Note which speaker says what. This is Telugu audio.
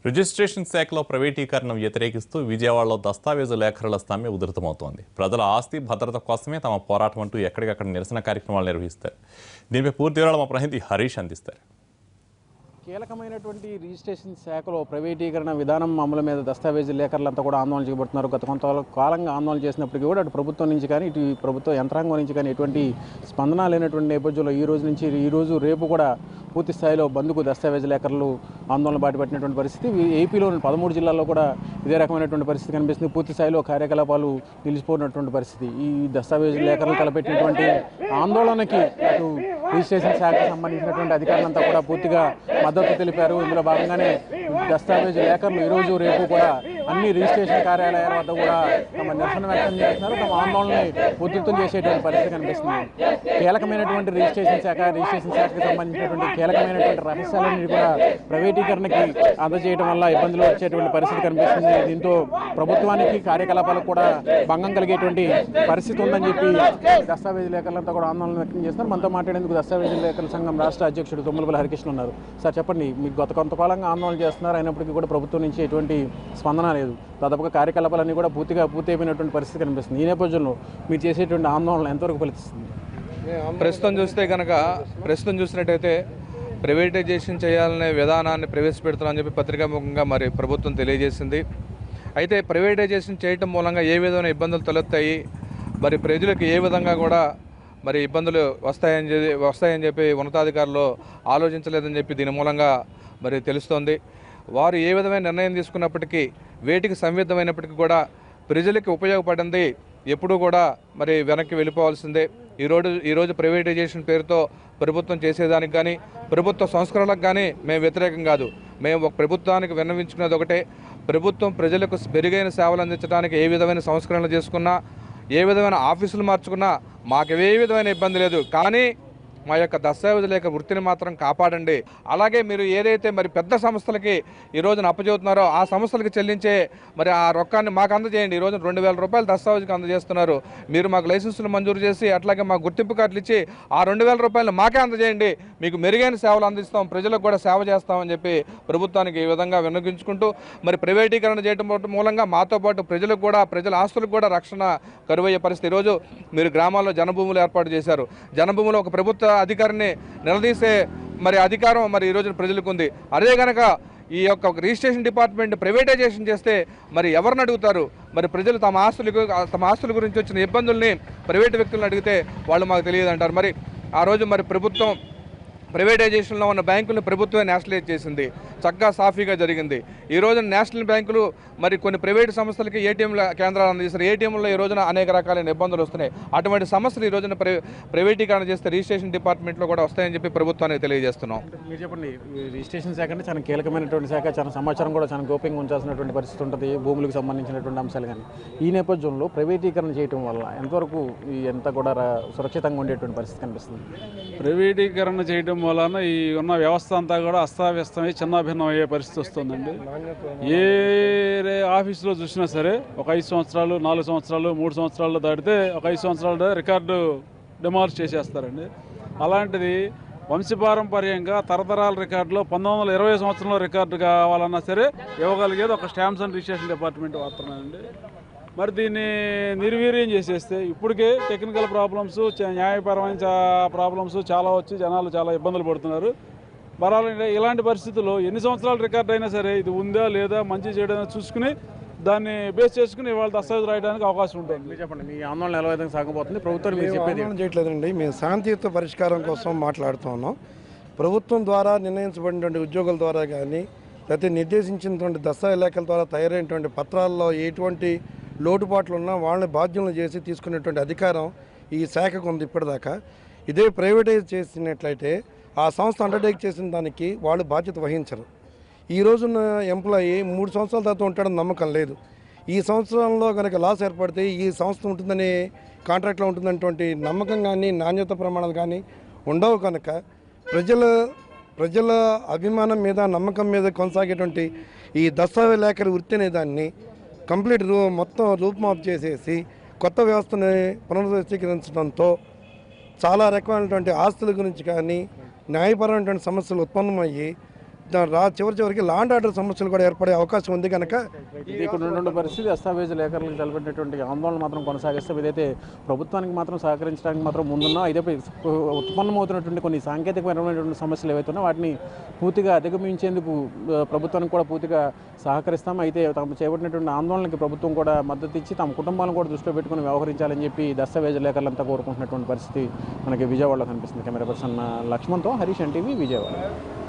Speaker 1: రిజిస్ట్రేషన్ శాఖలో ప్రైవేటీకరణను వ్యతిరేకిస్తూ విజయవాడలో దస్తావేజు లేఖరుల సమ్మె ఉధృతమవుతోంది ప్రజల ఆస్తి భద్రత కోసమే తమ పోరాటం అంటూ ఎక్కడికక్కడ నిరసన కార్యక్రమాలు నిర్వహిస్తారు దీనిపై పూర్తి వివరాలు మా ప్రతినిధి హరీష్ అందిస్తారు
Speaker 2: కీలకమైనటువంటి రిజిస్ట్రేషన్ శాఖలో ప్రైవేటీకరణ విధానం అమలు మీద దస్తావేజీ లేఖర్లంతా కూడా ఆందోళన చేయబడుతున్నారు గత కొంత కాలంగా ఆందోళన చేసినప్పటికీ కూడా అటు ప్రభుత్వం నుంచి కానీ ఇటు ప్రభుత్వ యంత్రాంగం నుంచి కానీ ఎటువంటి స్పందన లేనటువంటి నేపథ్యంలో ఈ రోజు నుంచి ఈ రోజు రేపు కూడా పూర్తి స్థాయిలో బంద్కు దస్తావేజీ లేఖర్లు ఆందోళన బాటపట్టినటువంటి పరిస్థితి ఈ ఏపీలోని పదమూడు జిల్లాల్లో కూడా ఇదే రకమైనటువంటి పరిస్థితి కనిపిస్తుంది పూర్తి స్థాయిలో కార్యకలాపాలు నిలిచిపోయినటువంటి పరిస్థితి ఈ దస్తావేజీ లేఖర్లు తలపెట్టినటువంటి ఆందోళనకి అటు రిజిస్ట్రేషన్ శాఖకు సంబంధించినటువంటి అధికారులంతా కూడా పూర్తిగా మద్దతు తెలిపారు ఇందులో భాగంగానే దస్తావేజు లేఖర్లు ఈరోజు రేపు కూడా అన్ని రిజిస్ట్రేషన్ కార్యాలయాల వద్ద కూడా తమ నిరసన వ్యక్తం చేస్తున్నారు తమ ఆందోళనని ఉధృతం చేసేటువంటి పరిస్థితి కనిపిస్తుంది కీలకమైనటువంటి రిజిస్ట్రేషన్ శాఖ రిజిస్ట్రేషన్ శాఖకు సంబంధించినటువంటి కీలకమైనటువంటి రహస్యాలన్నీ కూడా ప్రైవేటీకరణకి అందజేయడం వల్ల ఇబ్బందులు వచ్చేటువంటి పరిస్థితి కనిపిస్తుంది దీంతో ప్రభుత్వానికి కార్యకలాపాలకు కూడా భంగం కలిగేటువంటి పరిస్థితి ఉందని చెప్పి దస్తావేజీ లేఖలంతా కూడా ఆందోళన వ్యక్తం చేస్తున్నారు మనతో మాట్లాడేందుకు దస్తావేజీ లేఖల సంఘం రాష్ట్ర అధ్యక్షుడు తుమ్మలపల్లి హరికృష్ణ ఉన్నారు సార్ చెప్పండి మీకు గత కొంతకాలంగా ఆందోళన చేస్తున్నారు అయినప్పటికీ కూడా ప్రభుత్వం నుంచి ఎటువంటి స్పందన లేదు దాదాపుగా కార్యకలాపాలన్నీ కూడా పూర్తిగా పూర్తి అయిపోయినటువంటి పరిస్థితి కనిపిస్తుంది ఈ నేపథ్యంలో మీరు చేసేటువంటి ఆందోళన ఎంతవరకు ఫలిస్తుంది
Speaker 3: ప్రస్తుతం చూస్తే కనుక ప్రస్తుతం చూసినట్టయితే ప్రైవేటైజేషన్ చేయాలనే విధానాన్ని ప్రవేశపెడుతున్నామని చెప్పి పత్రికాముఖంగా మరి ప్రభుత్వం తెలియజేసింది అయితే ప్రైవేటైజేషన్ చేయటం మూలంగా ఏ విధమైన ఇబ్బందులు తలెత్తాయి మరి ప్రజలకు ఏ విధంగా కూడా మరి ఇబ్బందులు వస్తాయని చెప్పి వస్తాయని చెప్పి ఉన్నతాధికారులు ఆలోచించలేదని చెప్పి దీని మూలంగా మరి తెలుస్తోంది వారు ఏ విధమైన నిర్ణయం తీసుకున్నప్పటికీ వేటికి సంవిద్ధమైనప్పటికీ కూడా ప్రజలకి ఉపయోగపడింది ఎప్పుడూ కూడా మరి వెనక్కి వెళ్ళిపోవాల్సిందే ఈరోజు ఈరోజు ప్రైవేటైజేషన్ పేరుతో ప్రభుత్వం చేసేదానికి కానీ ప్రభుత్వ సంస్కరణలకు కానీ మేము వ్యతిరేకం కాదు మేము ఒక ప్రభుత్వానికి విన్నవించుకునేది ఒకటే ప్రభుత్వం ప్రజలకు మెరుగైన సేవలు అందించడానికి ఏ విధమైన సంస్కరణలు చేసుకున్నా ఏ విధమైన ఆఫీసులు మార్చుకున్నా మాకు ఏ విధమైన ఇబ్బంది లేదు కానీ మా యొక్క దస్తావేజు లేక వృత్తిని మాత్రం కాపాడండి అలాగే మీరు ఏదైతే మరి పెద్ద సంస్థలకి ఈ రోజున అప్పచెబుతున్నారో ఆ సంస్థలకు చెల్లించే మరి ఆ రొక్కాన్ని మాకు అందజేయండి ఈ రోజున రెండు వేల రూపాయలు దస్తావేజుకి అందజేస్తున్నారు మీరు మాకు లైసెన్సులు మంజూరు చేసి అట్లాగే మాకు గుర్తింపు కార్డులు ఇచ్చి ఆ రెండు వేల రూపాయలు మాకే అందజేయండి మీకు మెరుగైన సేవలు అందిస్తాం ప్రజలకు కూడా సేవ చేస్తామని చెప్పి ప్రభుత్వానికి ఈ విధంగా విన్నగించుకుంటూ మరి ప్రైవేటీకరణ చేయడం మూలంగా మాతో పాటు ప్రజలకు కూడా ప్రజల ఆస్తులకు కూడా రక్షణ కరువయ్యే పరిస్థితి ఈరోజు మీరు గ్రామాల్లో జనభూములు ఏర్పాటు చేశారు జనభూములు ఒక ప్రభుత్వ అధికారిని నిలదీసే మరి అధికారం మరి ఈ రోజున ప్రజలకు ఉంది అదే కనుక ఈ యొక్క రిజిస్ట్రేషన్ డిపార్ట్మెంట్ ప్రైవేటైజేషన్ చేస్తే మరి ఎవరిని అడుగుతారు మరి ప్రజలు తమ ఆస్తులకు తమ ఆస్తుల గురించి వచ్చిన ఇబ్బందుల్ని ప్రైవేటు వ్యక్తులను అడిగితే వాళ్ళు మాకు తెలియదు అంటారు మరి ఆ రోజు మరి ప్రభుత్వం ప్రైవేటైజేషన్లో ఉన్న బ్యాంకులను ప్రభుత్వమే నేషనలైజ్ చేసింది చక్కగా సాఫీగా జరిగింది ఈ రోజున నేషనల్ బ్యాంకులు మరి కొన్ని ప్రైవేటు సంస్థలకి ఏటీఎంల కేంద్రాలు అందజేస్తారు ఏటీఎంలో ఈ రోజున అనేక రకాలైన ఇబ్బందులు వస్తున్నాయి అటువంటి సమస్యలు ఈ రోజున ప్రై ప్రైవేటీకరణ చేస్తే రిజిస్ట్రేషన్ డిపార్ట్మెంట్లో కూడా వస్తాయని చెప్పి ప్రభుత్వానికి తెలియజేస్తున్నాం
Speaker 2: మీరు చెప్పండి ఈ రిజిస్ట్రేషన్ శాఖ అంటే చాలా కీలకమైనటువంటి శాఖ చాలా సమాచారం కూడా చాలా గోప్యంగా ఉంచాల్సినటువంటి పరిస్థితి ఉంటుంది భూములకు సంబంధించినటువంటి అంశాలు కానీ ఈ నేపథ్యంలో ప్రైవేటీకరణ చేయడం వల్ల ఎంతవరకు ఈ ఎంత కూడా రా- సురక్షితంగా ఉండేటువంటి పరిస్థితి కనిపిస్తుంది
Speaker 4: ప్రైవేటీకరణ చేయడం వలన ఈ ఉన్న వ్యవస్థ అంతా కూడా అస్తావ్యస్తమై చిన్నాభిన్నం అయ్యే పరిస్థితి వస్తుందండి ఏ రే- ఆఫీసులో చూసినా సరే ఒక ఐదు సంవత్సరాలు నాలుగు సంవత్సరాలు మూడు సంవత్సరాలు దాటితే ఒక ఐదు సంవత్సరాలు రికార్డు డిమాలిష్ చేసేస్తారండి అలాంటిది వంశపారంపర్యంగా తరతరాల రికార్డులో పంతొమ్మిది వందల ఇరవై సంవత్సరంలో రికార్డు కావాలన్నా సరే ఇవ్వగలిగేది ఒక స్టాంప్స్ అండ్ రిజిస్ట్రేషన్ డిపార్ట్మెంట్ మాత్రమేనండి మరి దీన్ని నిర్వీర్యం చేసేస్తే ఇప్పటికే టెక్నికల్ ప్రాబ్లమ్స్ చ- న్యాయపరమైన చా- ప్రాబ్లమ్స్ చాలా వచ్చి జనాలు చాలా ఇబ్బందులు పడుతున్నారు మరాలంటే ఇలాంటి పరిస్థితుల్లో ఎన్ని సంవత్సరాల రికార్డ్ అయినా సరే ఇది ఉందా లేదా మంచి చేయడం చూసుకుని దాన్ని బేస్ చేసుకుని ఇవాళ దస్తావేజ్ రాయడానికి అవకాశం ఉంటుంది
Speaker 2: మీరు చెప్పండి మీ ఆందోళన ఎలా విధంగా సాగబోతుంది ప్రభుత్వం మీరు చెప్పేది
Speaker 5: ఆందోళన చేయట్లేదండి మేము శాంతియుత పరిష్కారం కోసం మాట్లాడుతూ ఉన్నాం ప్రభుత్వం ద్వారా నిర్ణయించబడినటువంటి ఉద్యోగుల ద్వారా కానీ లేకపోతే నిర్దేశించినటువంటి దస్తావేజ్ లేఖల ద్వారా తయారైనటువంటి పత్రాల్లో ఎటువంటి లోటుపాట్లు ఉన్నా వాళ్ళని బాధ్యులను చేసి తీసుకునేటువంటి అధికారం ఈ శాఖకు ఉంది ఇప్పటిదాకా ఇదే ప్రైవేటైజ్ చేసినట్లయితే ఆ సంస్థ అండర్టేక్ చేసిన దానికి వాళ్ళు బాధ్యత వహించరు ఈ రోజున్న ఎంప్లాయీ మూడు సంవత్సరాల తర్వాత ఉంటాడని నమ్మకం లేదు ఈ సంవత్సరంలో కనుక లాస్ ఏర్పడితే ఈ సంస్థ ఉంటుందని కాంట్రాక్ట్లో ఉంటుందనేటువంటి నమ్మకం కానీ నాణ్యత ప్రమాణాలు కానీ ఉండవు కనుక ప్రజల ప్రజల అభిమానం మీద నమ్మకం మీద కొనసాగేటువంటి ఈ దస్తావేజ్ లేఖరి వృత్తి అనే దాన్ని కంప్లీట్ రూ మొత్తం రూపుమాపు చేసేసి కొత్త వ్యవస్థని పునరుద్ధీకరించడంతో చాలా రకమైనటువంటి ఆస్తుల గురించి కానీ న్యాయపరమైనటువంటి సమస్యలు ఉత్పన్నమయ్యి దా- రా చివరి చివరికి లాండ్ ఆర్డర్ సమస్యలు కూడా ఏర్పడే అవకాశం ఉంది కనుక
Speaker 2: ఇది ఇక్కడ ఉన్నటువంటి పరిస్థితి దస్తావేజు లేఖర్లకు తెలిపినటువంటి ఆందోళన మాత్రం కొనసాగిస్తే ఇదైతే ప్రభుత్వానికి మాత్రం సహకరించడానికి మాత్రం ముందున్నా ఇదే ఉత్పన్నమవుతున్నటువంటి కొన్ని సాంకేతికమైనటువంటి సమస్యలు ఏవైతే ఉన్నాయో వాటిని పూర్తిగా అధిగమించేందుకు ఆ, ప్రభుత్వానికి కూడా పూర్తిగా సహకరిస్తాం అయితే తాము చేపట్టినటువంటి ఆందోళనకి ప్రభుత్వం కూడా మద్దతు ఇచ్చి తమ కుటుంబాలను కూడా దృష్టిలో పెట్టుకుని వ్యవహరించాలని చెప్పి దస్తావేజు లేఖర్లంతా కోరుకుంటున్నటువంటి పరిస్థితి మనకి విజయవాడలో కనిపిస్తుంది కెమెరా పర్సన్ లక్ష్మణ్తో హరీష్ ఎన్టీవీ విజయవాడ